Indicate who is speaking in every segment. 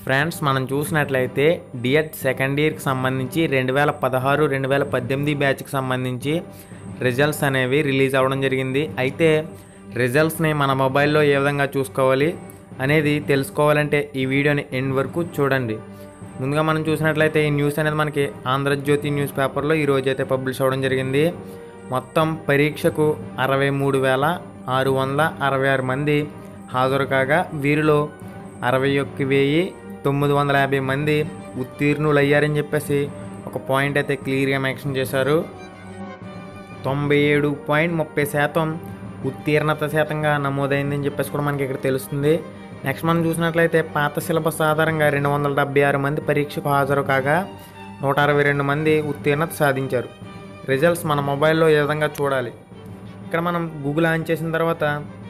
Speaker 1: friends మనం చూసినట్లయితే D.Ed second ఇయర్కి సంబంధించి రెండు వేల పదహారు రెండు వేల పద్దెనిమిది బ్యాచ్కి సంబంధించి రిజల్ట్స్ అనేవి రిలీజ్ అవ్వడం జరిగింది అయితే రిజల్ట్స్ని మన మొబైల్లో ఏ విధంగా చూసుకోవాలి అనేది తెలుసుకోవాలంటే ఈ వీడియోని ఎండ్ వరకు చూడండి ముందుగా మనం చూసినట్లయితే ఈ న్యూస్ అనేది మనకి ఆంధ్రజ్యోతి న్యూస్ పేపర్లో ఈరోజు అయితే పబ్లిష్ అవ్వడం జరిగింది మొత్తం పరీక్షకు అరవై మూడు వేల ఆరు వందల అరవై ఆరు మంది హాజరు కాగా వీరిలో అరవై ఒక్క వెయ్యి తొమ్మిది వందల యాభై మంది ఉత్తీర్ణులు అయ్యారని చెప్పేసి ఒక పాయింట్ అయితే క్లియర్గా మెన్షన్ చేశారు తొంభై ఏడు పాయింట్ ముప్పై శాతం ఉత్తీర్ణత శాతంగా నమోదైందని చెప్పేసి కూడా మనకి ఇక్కడ తెలుస్తుంది నెక్స్ట్ మనం చూసినట్లయితే పాత సిలబస్ ఆధారంగా రెండు వందల డెబ్బై ఆరు మంది పరీక్షకు హాజరు కాగా నూట అరవై రెండు మంది ఉత్తీర్ణత సాధించారు రిజల్ట్స్ మన మొబైల్లో ఏ విధంగా చూడాలి ఇక్కడ మనం గూగుల్ ఆన్ చేసిన తర్వాత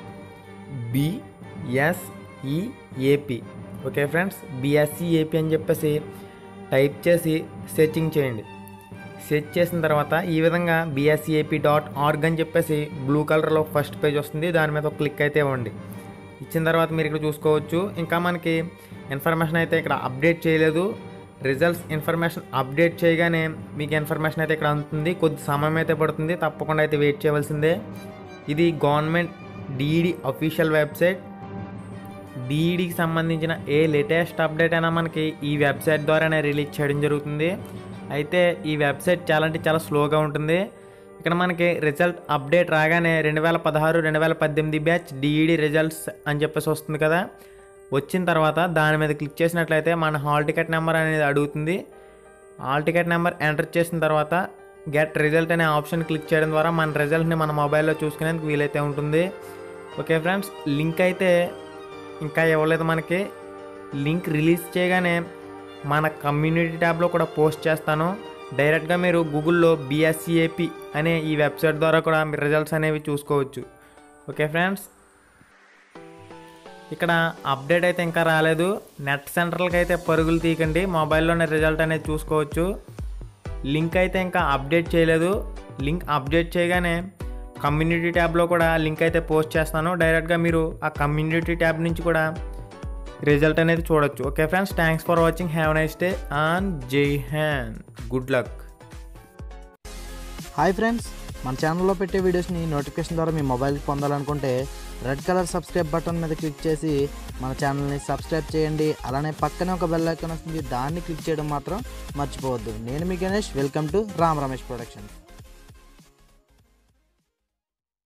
Speaker 1: బిఎస్ఈఏపి ఓకే ఫ్రెండ్స్ బిఎస్ఈఏపి అని చెప్పేసి టైప్ చేసి సెర్చింగ్ చేయండి సెర్చ్ చేసిన తర్వాత ఈ విధంగా బిఎస్ఈఏపి డాట్ ఆర్గ్ అని చెప్పేసి బ్లూ కలర్లో ఫస్ట్ పేజ్ వస్తుంది దాని మీద ఒక క్లిక్ అయితే ఇవ్వండి ఇచ్చిన తర్వాత మీరు ఇక్కడ చూసుకోవచ్చు ఇంకా మనకి ఇన్ఫర్మేషన్ అయితే ఇక్కడ అప్డేట్ చేయలేదు రిజల్ట్స్ ఇన్ఫర్మేషన్ అప్డేట్ చేయగానే మీకు ఇన్ఫర్మేషన్ అయితే ఇక్కడ అందుతుంది కొద్ది సమయం అయితే పడుతుంది తప్పకుండా అయితే వెయిట్ చేయవలసిందే ఇది గవర్నమెంట్ డిఈడి అఫీషియల్ వెబ్సైట్ డిఈడికి సంబంధించిన ఏ లేటెస్ట్ అప్డేట్ అయినా మనకి ఈ వెబ్సైట్ ద్వారానే రిలీజ్ చేయడం జరుగుతుంది అయితే ఈ వెబ్సైట్ చాలా అంటే చాలా స్లోగా ఉంటుంది ఇక్కడ మనకి రిజల్ట్ అప్డేట్ రాగానే రెండు వేల పదహారు రెండు వేల పద్దెనిమిది బ్యాచ్ డిఈడి రిజల్ట్స్ అని చెప్పేసి వస్తుంది కదా వచ్చిన తర్వాత దాని మీద క్లిక్ చేసినట్లయితే మన హాల్ టికెట్ నెంబర్ అనేది అడుగుతుంది హాల్ టికెట్ నెంబర్ ఎంటర్ చేసిన తర్వాత గెట్ రిజల్ట్ అనే ఆప్షన్ క్లిక్ చేయడం ద్వారా మన రిజల్ట్ని మన మొబైల్లో చూసుకునేందుకు వీలైతే ఉంటుంది ఓకే ఫ్రెండ్స్ లింక్ అయితే ఇంకా ఇవ్వలేదు మనకి లింక్ రిలీజ్ చేయగానే మన కమ్యూనిటీ ట్యాబ్లో కూడా పోస్ట్ చేస్తాను డైరెక్ట్గా మీరు గూగుల్లో బిఎస్సిఏపి అనే ఈ వెబ్సైట్ ద్వారా కూడా మీ రిజల్ట్స్ అనేవి చూసుకోవచ్చు ఓకే ఫ్రెండ్స్ ఇక్కడ అప్డేట్ అయితే ఇంకా రాలేదు నెట్ సెంటర్లకి అయితే పరుగులు తీయకండి మొబైల్లోనే రిజల్ట్ అనేది చూసుకోవచ్చు లింక్ అయితే ఇంకా అప్డేట్ చేయలేదు లింక్ అప్డేట్ చేయగానే కమ్యూనిటీ ట్యాబ్లో కూడా లింక్ అయితే పోస్ట్ చేస్తాను డైరెక్ట్గా మీరు ఆ కమ్యూనిటీ ట్యాబ్ నుంచి కూడా రిజల్ట్ అనేది చూడొచ్చు okay friends thanks for watching have nice day and Jai Hind good luck
Speaker 2: hi friends మన ఛానల్లో పెట్టే వీడియోస్ని నోటిఫికేషన్ ద్వారా మీ మొబైల్కి పొందాలనుకుంటే రెడ్ కలర్ సబ్స్క్రైబ్ బటన్ మీద క్లిక్ చేసి మన ఛానల్ని సబ్స్క్రైబ్ చేయండి అలానే పక్కనే ఒక బెల్ ఐకాన్ వస్తుంది దాన్ని క్లిక్ చేయడం మాత్రం మర్చిపోవద్దు నేను మీ Ganesh welcome to Ram Ramesh productions